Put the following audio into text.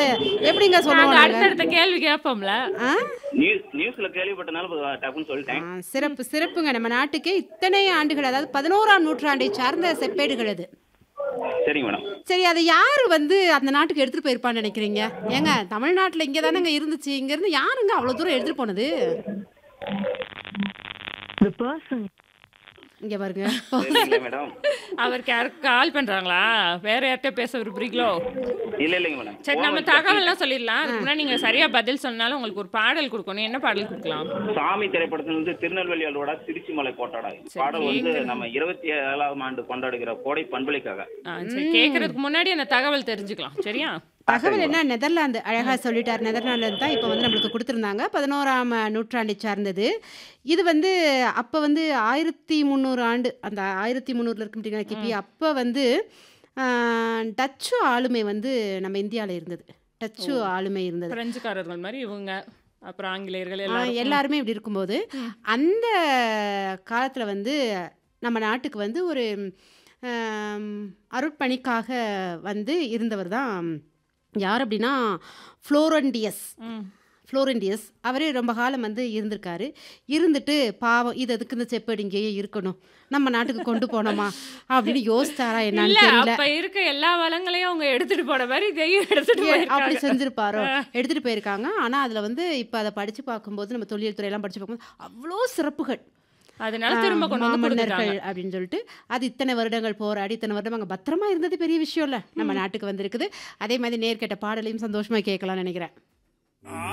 எப்படிங்க நாங்க சொல்லுவோம் நாங்க? அடுத்தடுத்த கேள்வி கேட்போம்ல ஆ? நியூஸ் நியூஸ்ல கேள்விப்பட்டனால இப்ப டப்புன்னு ஆ, சொல்லிட்டேன் சிறப்பு சிறப்புங்க நம்ம நாட்டுக்கு இத்தனை ஆண்டுகள் அதாவது பதினோராம் நூற்றாண்டை சார்ந்த செப்பேடுகள் அது சரிங்க மேடம் சரி அதை யார் வந்து அந்த நாட்டுக்கு எடுத்துட்டு போயிருப்பான்னு நினைக்கிறீங்க ஏங்க தமிழ்நாட்டில் இங்கே தானேங்க இருந்துச்சு இங்கேருந்து யாருங்க அவ்வளோ தூரம் எடுத்துட்டு போனது The person இங்கே பாருங்க இல்லைங்களா மேடம் அவருக்கு யாருக்கு கால் பண்றாங்களா வேற யார்கிட்ட பேச விரும்புறீங்களோ இல்ல இல்லைங்க மேடம் சரி நம்ம தகவல்லாம் சொல்லிடலாம் அதுக்கு முன்னாடி நீங்க சரியா பதில் சொன்னாலும் உங்களுக்கு ஒரு பாடல் கொடுக்கணும் என்ன பாடல் கொடுக்கலாம் சாமி திரைப்படத்துல இருந்து திருநெல்வேலி அல்வாடா திருச்சி மலை கோட்டாடா பாடல் வந்து நம்ம இருபத்தி ஏழாம் ஆண்டு கொண்டாடுகிற கோடை பண்பலைக்காக ஆ, சரி கேட்கறதுக்கு முன்னாடி அந்த தகவல் தெரிஞ்சுக்கலாம் சரியா தகவல் என்ன நெதர்லாந்து அழகா சொல்லிட்டார் நெதர்லாந்து தான் இப்போ வந்து நம்மளுக்கு கொடுத்துருந்தாங்க பதினோராம் நூற்றாண்டை சார்ந்தது இது வந்து அப்போ வந்து ஆயிரத்தி முந்நூறு ஆண்டு அந்த ஆயிரத்தி முந்நூறுல இருக்க முடியுங்க கிபி அப்போ வந்து ஆ, டச்சு ஆளுமை வந்து நம்ம இந்தியாவில் இருந்தது டச்சு ஆளுமை இருந்தது பிரெஞ்சுக்காரர்கள் மாதிரி இவங்க அப்புறம் ஆங்கிலேயர்கள் ஆ, எல்லாரும் எல்லாருமே இப்படி இருக்கும்போது அந்த காலத்தில் வந்து நம்ம நாட்டுக்கு வந்து ஒரு ஆம், அருட்பணிக்காக வந்து இருந்தவர் தான் யார் அப்படின்னா ஃப்ளோரண்டியஸ் ம். ஃப்ளோரண்டியஸ் அவரே ரொம்ப காலம் வந்து இருந்திருக்காரு இருந்துட்டு பாவம் இது அதுக்கு இந்த செப்பேடு இங்கேயே இருக்கணும் நம்ம நாட்டுக்கு கொண்டு போனோமா அப்படின்னு யோசிச்சாரா என்னன்னு இல்ல தெரியல அப்ப இருக்க எல்லா வளங்களையும் அவங்க எடுத்துட்டு போன மாதிரி இதையும் எடுத்துட்டு ஏ, அப்படி போயிருக்காங்க செஞ்சிருப்பாரோ எடுத்துட்டு போயிருக்காங்க ஆனா அதுல வந்து இப்ப அதை படிச்சு பார்க்கும்போது நம்ம தொழில் துறையெல்லாம் படிச்சு பார்க்கும்போது அவ்வளோ சிறப்புகள் அதனால திரும்ப கொண்டு வந்து கொடுத்துட்டாங்க மாமன்னர்கள் அப்படின்னு சொல்லிட்டு அது இத்தனை வருடங்கள் போராடி இத்தனை வருடம் அங்கே பத்திரமா இருந்தது பெரிய விஷயம் இல்ல நம்ம நாட்டுக்கு வந்திருக்குது அதே மாதிரி நேர்கெட்ட பாடலையும் சந்தோஷமா கேட்கலாம்னு நினைக்கிறேன்